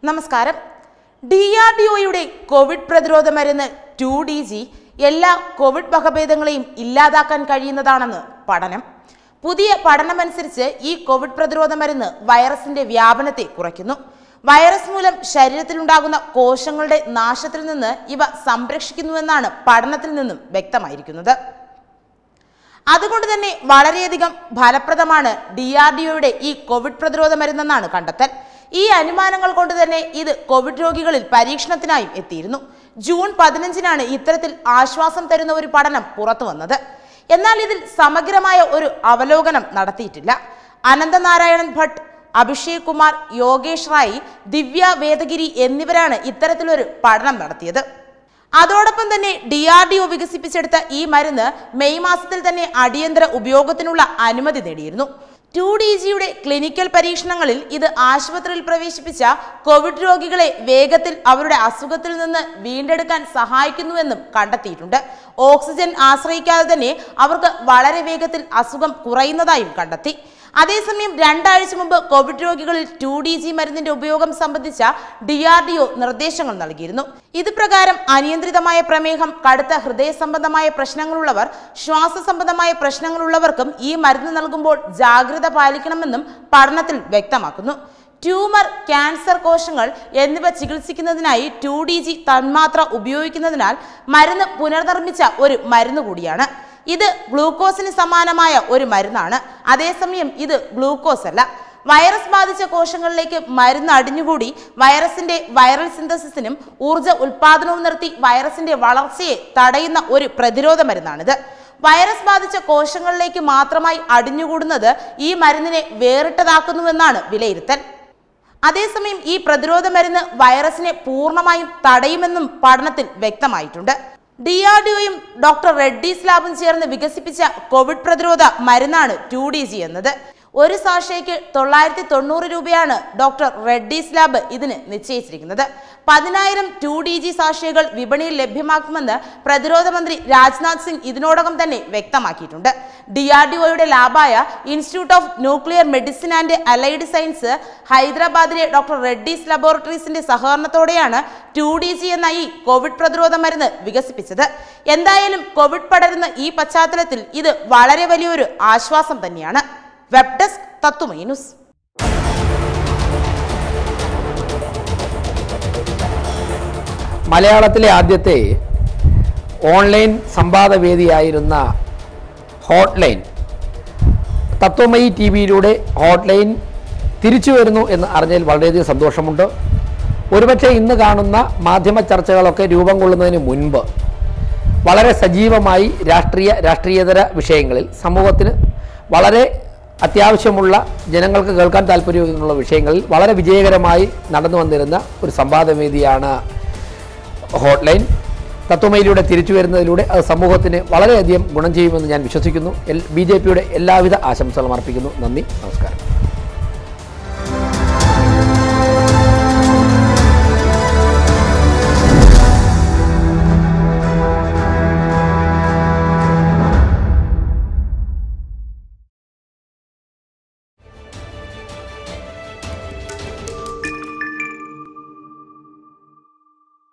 നമസ്കാരം D R D ഒയുടെ Covid പ്രതിരോധ മരുന്ന് ടു ഡി ജി എല്ലാ കോവിഡ് വകഭേദങ്ങളെയും ഇല്ലാതാക്കാൻ കഴിയുന്നതാണെന്ന് പഠനം പുതിയ പഠനമനുസരിച്ച് ഈ കോവിഡ് പ്രതിരോധ മരുന്ന് വൈറസിന്റെ വ്യാപനത്തെ കുറയ്ക്കുന്നു വൈറസ് മൂലം ശരീരത്തിലുണ്ടാകുന്ന കോശങ്ങളുടെ നാശത്തിൽ നിന്ന് ഇവ സംരക്ഷിക്കുന്നുവെന്നാണ് പഠനത്തിൽ നിന്നും വ്യക്തമായിരിക്കുന്നത് അതുകൊണ്ട് തന്നെ വളരെയധികം ഫലപ്രദമാണ് ഡി ആർ ഡി ഒയുടെ ഈ കോവിഡ് പ്രതിരോധ മരുന്നെന്നാണ് കണ്ടെത്തൽ ഈ അനുമാനങ്ങൾ കൊണ്ട് തന്നെ ഇത് കോവിഡ് രോഗികളിൽ പരീക്ഷണത്തിനായും എത്തിയിരുന്നു ജൂൺ പതിനഞ്ചിനാണ് ഇത്തരത്തിൽ ആശ്വാസം തരുന്ന ഒരു പഠനം പുറത്തു വന്നത് എന്നാൽ ഇതിൽ സമഗ്രമായ ഒരു അവലോകനം നടത്തിയിട്ടില്ല അനന്തനാരായണൻ ഭട്ട് അഭിഷേക് കുമാർ യോഗേഷ് റായി ദിവ്യ വേദഗിരി എന്നിവരാണ് ഇത്തരത്തിലൊരു പഠനം നടത്തിയത് അതോടൊപ്പം തന്നെ ഡി ആർ ഡി ഒ വികസിപ്പിച്ചെടുത്ത ഈ മരുന്ന് മെയ് മാസത്തിൽ തന്നെ അടിയന്തര ഉപയോഗത്തിനുള്ള അനുമതി നേടിയിരുന്നു ടു ഡി ജിയുടെ ക്ലിനിക്കൽ പരീക്ഷണങ്ങളിൽ ഇത് ആശുപത്രിയിൽ പ്രവേശിപ്പിച്ച കോവിഡ് രോഗികളെ വേഗത്തിൽ അവരുടെ അസുഖത്തിൽ നിന്ന് വീണ്ടെടുക്കാൻ സഹായിക്കുന്നുവെന്നും കണ്ടെത്തിയിട്ടുണ്ട് ഓക്സിജൻ ആശ്രയിക്കാതെ തന്നെ അവർക്ക് വളരെ വേഗത്തിൽ അസുഖം കുറയുന്നതായും കണ്ടെത്തി അതേസമയം രണ്ടാഴ്ച മുമ്പ് കോവിഡ് രോഗികളിൽ ടു ഡി ജി മരുന്നിന്റെ ഉപയോഗം സംബന്ധിച്ച ഡി ആർ ഡി ഒ നിർദ്ദേശങ്ങൾ നൽകിയിരുന്നു ഇത് പ്രകാരം അനിയന്ത്രിതമായ പ്രമേഹം കടുത്ത ഹൃദയ സംബന്ധമായ പ്രശ്നങ്ങളുള്ളവർ ശ്വാസ സംബന്ധമായ പ്രശ്നങ്ങളുള്ളവർക്കും ഈ മരുന്ന് നൽകുമ്പോൾ ജാഗ്രത പാലിക്കണമെന്നും പഠനത്തിൽ വ്യക്തമാക്കുന്നു ട്യൂമർ ക്യാൻസർ കോശങ്ങൾ എന്നിവ ചികിത്സിക്കുന്നതിനായി ടു ഡി ജി തന്മാത്ര ഉപയോഗിക്കുന്നതിനാൽ മരുന്ന് പുനർനിർമ്മിച്ച ഒരു മരുന്ന് കൂടിയാണ് ഇത് ഗ്ലൂക്കോസിന് സമാനമായ ഒരു മരുന്നാണ് അതേസമയം ഇത് ഗ്ലൂക്കോസ് അല്ല വൈറസ് ബാധിച്ച കോശങ്ങളിലേക്ക് മരുന്ന് അടിഞ്ഞുകൂടി വൈറസിന്റെ വൈറൽ സിന്തസിസിനും ഊർജ്ജ ഉൽപാദനവും നിർത്തി വൈറസിന്റെ വളർച്ചയെ തടയുന്ന ഒരു പ്രതിരോധ മരുന്നാണിത് വൈറസ് ബാധിച്ച കോശങ്ങളിലേക്ക് മാത്രമായി അടിഞ്ഞുകൂടുന്നത് ഈ മരുന്നിനെ വേറിട്ടതാക്കുന്നുവെന്നാണ് വിലയിരുത്തൽ അതേസമയം ഈ പ്രതിരോധ മരുന്ന് വൈറസിനെ പൂർണ്ണമായും തടയുമെന്നും പഠനത്തിൽ വ്യക്തമായിട്ടുണ്ട് ഡി ആർ ഡി ഒയും ഡോക്ടർ റെഡ്ഡീസ് ലാബും ചേർന്ന് വികസിപ്പിച്ച കോവിഡ് പ്രതിരോധ മരുന്നാണ് ടു ഡി ജി എന്നത് ഒരു സാഷയ്ക്ക് തൊള്ളായിരത്തി തൊണ്ണൂറ് രൂപയാണ് ഡോക്ടർ റെഡ്ഡീസ് ലാബ് ഇതിന് നിശ്ചയിച്ചിരിക്കുന്നത് പതിനായിരം ടു ഡി ജി സാഷകൾ വിപണിയിൽ ലഭ്യമാക്കുമെന്ന് പ്രതിരോധ മന്ത്രി രാജ്നാഥ് സിംഗ് ഇതിനോടകം തന്നെ വ്യക്തമാക്കിയിട്ടുണ്ട് ഡി ആർ ഡി ഒയുടെ ലാബായ institute of nuclear medicine and allied science ഹൈദരാബാദിലെ ഡോക്ടർ റെഡ്ഡീസ് ലബോറട്ടറീസിന്റെ സഹകരണത്തോടെയാണ് ടു ഡി ജി എന്ന ഈ കോവിഡ് പ്രതിരോധ മരുന്ന് വികസിപ്പിച്ചത് എന്തായാലും കോവിഡ് പടരുന്ന ഈ പശ്ചാത്തലത്തിൽ ഇത് വളരെ വലിയൊരു ആശ്വാസം തന്നെയാണ് വെബ് ഡെസ്ക് തത്തുമൈ ന്യൂസ് മലയാളത്തിലെ ആദ്യത്തെ ഓൺലൈൻ സംവാദവേദിയായിരുന്ന ഹോട്ട്ലൈൻ തത്വമയി ടി വിയിലൂടെ ഹോട്ട്ലൈൻ തിരിച്ചു വരുന്നു എന്ന് അറിഞ്ഞതിൽ വളരെയധികം സന്തോഷമുണ്ട് ഒരുപക്ഷെ ഇന്ന് കാണുന്ന മാധ്യമ ചർച്ചകളൊക്കെ രൂപം കൊള്ളുന്നതിന് മുൻപ് വളരെ സജീവമായി രാഷ്ട്രീയ രാഷ്ട്രീയേതര വിഷയങ്ങളിൽ സമൂഹത്തിന് വളരെ അത്യാവശ്യമുള്ള ജനങ്ങൾക്ക് കേൾക്കാൻ താല്പര്യമുള്ള വിഷയങ്ങളിൽ വളരെ വിജയകരമായി നടന്നു വന്നിരുന്ന ഒരു സംവാദവേദിയാണ് ഹോട്ട്ലൈൻ തത്വമയിലൂടെ തിരിച്ചു വരുന്നതിലൂടെ അത് സമൂഹത്തിന് വളരെയധികം ഗുണം ചെയ്യുമെന്ന് ഞാൻ വിശ്വസിക്കുന്നു എൽ ബി ജെ പിയുടെ എല്ലാവിധ ആശംസകളും അർപ്പിക്കുന്നു നന്ദി നമസ്കാരം